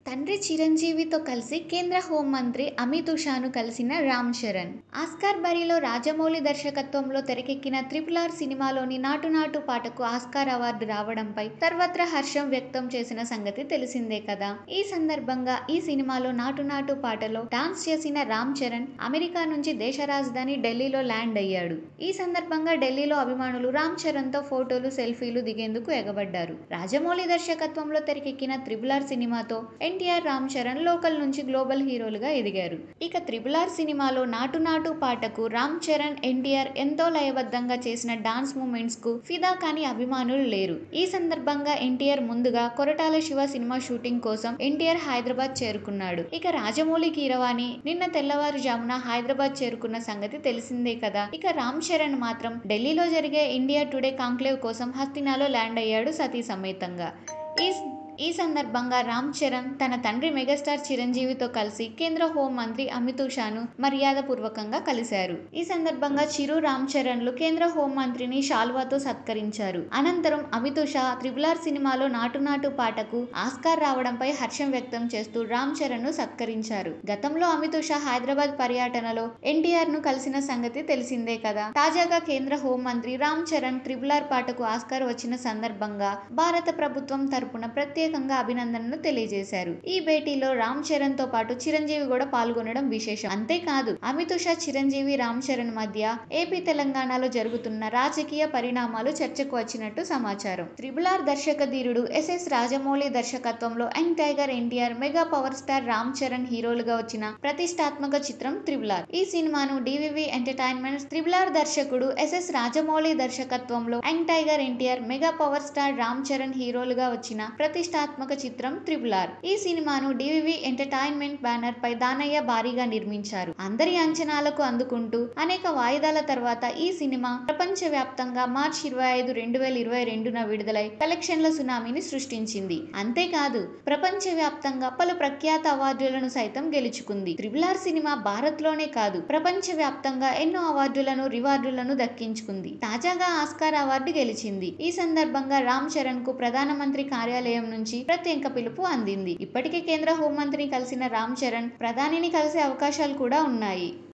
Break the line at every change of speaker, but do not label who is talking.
తండ్రి చిరంజీవితో కలిసి కేంద్ర హోంమంత్రి అమిత్ షాను కలిసిన రామ్ చరణ్ ఆస్కార్ బరిలో రాజమౌళి దర్శకత్వంలో తెరకెక్కిన త్రిపుల్ ఆర్ సినిమాలోని నాటు నాటు పాటకు ఆస్కార్ అవార్డు రావడంపై సర్వత్రా హర్షం వ్యక్తం చేసిన సంగతి తెలిసిందే కదా ఈ సందర్భంగా ఈ సినిమాలో నాటు నాటు పాటలో డాన్స్ చేసిన రామ్ చరణ్ అమెరికా నుంచి దేశ రాజధాని ఢిల్లీలో ల్యాండ్ అయ్యాడు ఈ సందర్భంగా ఢిల్లీలో అభిమానులు రామ్ చరణ్ తో ఫోటోలు సెల్ఫీలు దిగేందుకు ఎగబడ్డారు రాజమౌళి దర్శకత్వంలో తెరకెక్కిన త్రిబుల్ ఆర్ సినిమాతో ఎన్టీఆర్ రామ్ చరణ్ లోకల్ నుంచి గ్లోబల్ హీరోలుగా ఎదిగారు ఇక త్రిబుల్ ఆర్ సినిమాలో నాటు నాటు పాటకు రామ్ చరణ్ ఎన్టీఆర్ ఎంతో లయబద్ధంగా చేసిన డాన్స్ మూమెంట్స్ కు ఫిదా కాని అభిమానులు లేరు ఈ సందర్భంగా ఎన్టీఆర్ ముందుగా కొరటాల శివ సినిమా షూటింగ్ కోసం ఎన్టీఆర్ హైదరాబాద్ చేరుకున్నాడు ఇక రాజమౌళి కీరవాణి నిన్న తెల్లవారుజామున హైదరాబాద్ చేరుకున్న సంగతి తెలిసిందే కదా ఇక రామ్ చరణ్ మాత్రం ఢిల్లీలో జరిగే ఇండియా టుడే కాంక్లేవ్ కోసం హస్తినాలో ల్యాండ్ అయ్యాడు సతీ సమేతంగా ఈ ఈ సందర్భంగా రామ్ చరణ్ తన తండ్రి మెగాస్టార్ చిరంజీవితో కలిసి కేంద్ర హోంమంత్రి అమిత్ షాను మర్యాదపూర్వకంగా కలిశారు ఈ సందర్భంగా చిరు రామ్ చరణ్లు కేంద్ర హోంమంత్రిని షాల్వాతో సత్కరించారు అనంతరం అమిత్ షా త్రిబుల్ ఆర్ సినిమాలో నాటు నాటు పాటకు ఆస్కార్ రావడంపై హర్షం వ్యక్తం చేస్తూ రామ్ చరణ్ ను సత్కరించారు గతంలో అమిత్ షా హైదరాబాద్ పర్యటనలో ఎన్టీఆర్ ను కలిసిన సంగతి తెలిసిందే కదా తాజాగా కేంద్ర హోంమంత్రి రామ్ చరణ్ త్రిబుల్ ఆర్ పాటకు ఆస్కార్ వచ్చిన సందర్భంగా భారత ప్రభుత్వం తరపున ప్రత్యేకంగా అభినందనలు తెలియజేశారు ఈ భేటీలో రామ్ చరణ్ తో పాటు చిరంజీవి కూడా పాల్గొనడం విశేషం అంతేకాదు అమిత్ షా చిరంజీవి రామ్ చరణ్ మధ్య ఏపీ తెలంగాణలో జరుగుతున్న రాజకీయ పరిణామాలు చర్చకు వచ్చినట్టు సమాచారం త్రిబుల్ ఆర్ దర్శక ధీరుడు ఎస్ఎస్ రాజమౌళి దర్శకత్వంలో young tiger NTR mega power star Ram Charan హీరోలుగా వచ్చిన ప్రతిష్టాత్మక చిత్రం త్రిబుల్ ఆర్ ఈ సినిమాను డివివి ఎంటర్టైన్మెంట్ త్రిబుల్ ఆర్ దర్శకుడు ఎస్ఎస్ రాజమౌళి దర్శకత్వంలో young tiger NTR mega power star Ram Charan హీరోలుగా వచ్చిన ప్రతిష్టాత్మక చిత్రం త్రిబుల్ ఆర్ ఈ సినిమాను డివివి ఎంటర్టైన్మెంట్ బ్యానర్ పై దానయ్య భారీగా నిర్మించారు అందరి అంచనాలకు అందుకుంటూ అనేక వాయిదాల తర్వాత ఈ సినిమా ప్రపంచ వ్యాప్తంగా మార్చి ఇరవై ఐదు రెండు వేల ఇరవై రెండున విడుదలై కలెక్షన్ల సునామీని సృష్టించింది అంతేకాదు ప్రపంచ వ్యాప్తంగా పలు ప్రఖ్యాత అవార్డులను సైతం గెలుచుకుంది త్రిబుల్ ఆర్ సినిమా భారత్ లోనే కాదు ప్రపంచ వ్యాప్తంగా ఎన్నో అవార్డులను రివార్డులను దక్కించుకుంది తాజాగా ఆస్కార్ అవార్డు గెలిచింది ఈ సందర్భంగా రామ్ చరణ్ కు ప్రధానమంత్రి కార్యాలయం నుంచి ప్రత్యేక పిలుపు అందింది ఇప్పటికే కేంద్ర హోంమంత్రిని కలిసిన రామ్ చరణ్ ప్రధానిని కలిసే అవకాశాలు కూడా ఉన్నాయి